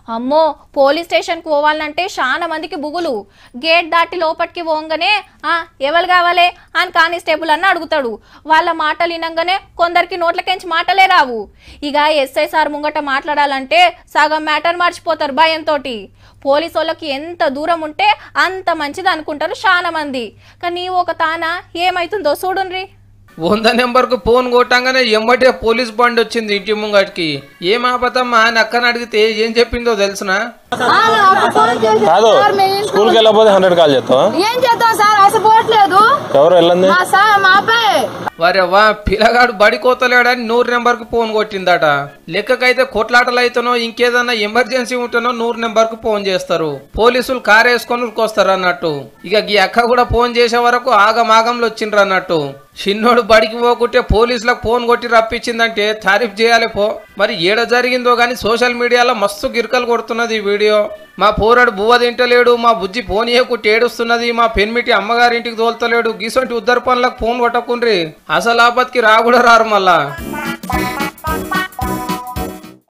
అమ్మో పోలీస్ స్టేషన్కి పోవాలంటే చాలా మందికి బుగులు గేట్ దాటి లోపలికి పోగానే ఆ ఎవరు కావాలే అని కానిస్టేబుల్ అన్న అడుగుతాడు వాళ్ళ మాటలు వినంగానే కొందరికి నోట్లకెంచి మాటలే రావు ఇక ఎస్ఐ సార్ ముంగట మాట్లాడాలంటే సగం మ్యాటర్ మర్చిపోతారు భయంతో పోలీసు వాళ్ళకి ఎంత దూరం ఉంటే అంత మంచిది అనుకుంటారు చాలా మంది కానీ ఒక తాన ఏమైతుందో చూడుండ్రి వంద నెంబర్కు ఫోన్ కొట్టంగానే ఎమ్మటే పోలీస్ బండి వచ్చింది ఇంటి ముంగటికి ఏం ఆపతమ్మా అని అక్కని అడిగితే ఏం చెప్పిందో తెలుసునా కాదు స్కూల్కి వెళ్ళకపోతే హండ్రెడ్ కాల్ చేస్తావా ఏం చేద్దాం సార్ అసలు పోవట్లేదు ఎవరు వెళ్ళండి మా సార్ మా అబ్బాయి వరెవ్వా పిల్లగాడు బడి కోతలేడని నూరు నెంబర్కు ఫోన్ కొట్టిందట లెక్కకైతే కొట్లాటలు అయితేనో ఇంకేదన్నా ఎమర్జెన్సీ ఉంటేనో నూరు నెంబర్కు ఫోన్ చేస్తారు పోలీసులు కారు వేసుకొని ఉరికొస్తారు అన్నట్టు ఇక ఈ అక్క కూడా ఫోన్ చేసే వరకు ఆగమాగంలో వచ్చిండ్రు అన్నట్టు చిన్నోడు బడికి పోకుంటే పోలీసులకు ఫోన్ కొట్టి రప్పించిందంటే తారీఫ్ చేయాలి పో మరి ఏడ జరిగిందో గానీ సోషల్ మీడియాలో మస్తు గిరకలు కొడుతున్నది ఈ వీడియో మా పోరాడు బువ్వ తింటలేడు మా బుజ్జి ఫోన్ ఇయ్యకుట్టి ఏడుస్తున్నది మా పెన్మిటి అమ్మగారింటికి తోలుతలేడు గీసొంటి ఉద్దరు పనులకు ఫోన్ కొట్టకుండ్రి అసలు ఆపత్కి రా కూడా రారు మళ్ళా